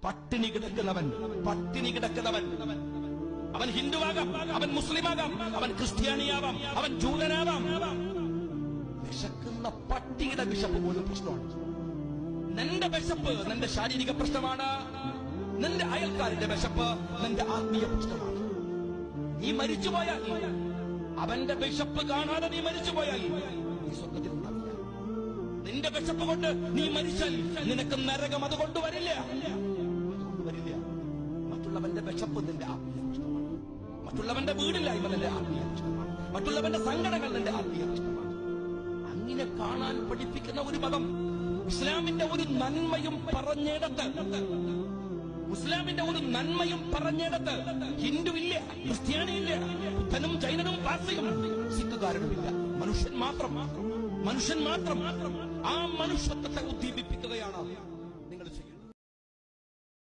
പട്ടിണി കിടക്കുന്നവൻ പട്ടിണി കിടക്കുന്നവൻ അവൻ ഹിന്ദുവാകാം അവൻ മുസ്ലിമാകാം അവൻ ക്രിസ്ത്യാനിയാവാം അവൻ ജൂതനാവാം വിശക്കുന്ന പട്ടിയുടെ വിശപ്പ് പോലും പ്രശ്നമാണ് നിന്റെ വിശപ്പ് നിന്റെ ശാരീരിക പ്രശ്നമാണ് നിന്റെ അയൽക്കാരന്റെ വിശപ്പ് നിന്റെ ആത്മീയ പ്രശ്നമാണ് നീ മരിച്ചുപോയാൽ അവന്റെ വിശപ്പ് കാണാതെ നീ മരിച്ചുപോയാൽ നീ സ്വർഗത്തിൽ ഉണ്ടാവില്ല നിന്റെ വിശപ്പ് കൊണ്ട് നീ മരിച്ചാൽ നിനക്ക് നരകം അത് കൊണ്ടുവരില്ല അതുകൊണ്ട് വരില്ല മറ്റുള്ളവന്റെ വിശപ്പ് നിന്റെ ആത്മീയ പ്രശ്നമാണ് മറ്റുള്ളവന്റെ വീടില്ലായ്മ നിന്റെ ആത്മീയ പ്രശ്നമാണ് മറ്റുള്ളവന്റെ സങ്കടങ്ങൾ നിന്റെ ആത്മീയ പ്രശ്നമാണ് അങ്ങനെ കാണാൻ പഠിപ്പിക്കുന്ന ഒരു മതം ഇസ്ലാമിന്റെ ഒരു നന്മയും പറഞ്ഞിടത്ത് ഇസ്ലാമിന്റെ ഒരു നന്മയും പറഞ്ഞിടത്ത് ഹിന്ദു ഇല്ല ക്രിസ്ത്യാനി ഇല്ല ബുദ്ധനും ജൈനനും പാർസിയും സിഖുകാരനുമില്ല മനുഷ്യൻ മാത്രം മനുഷ്യൻ മാത്രം ആ മനുഷ്യത്വത്തെ ഉദ്ദീപിപ്പിക്കുകയാണ്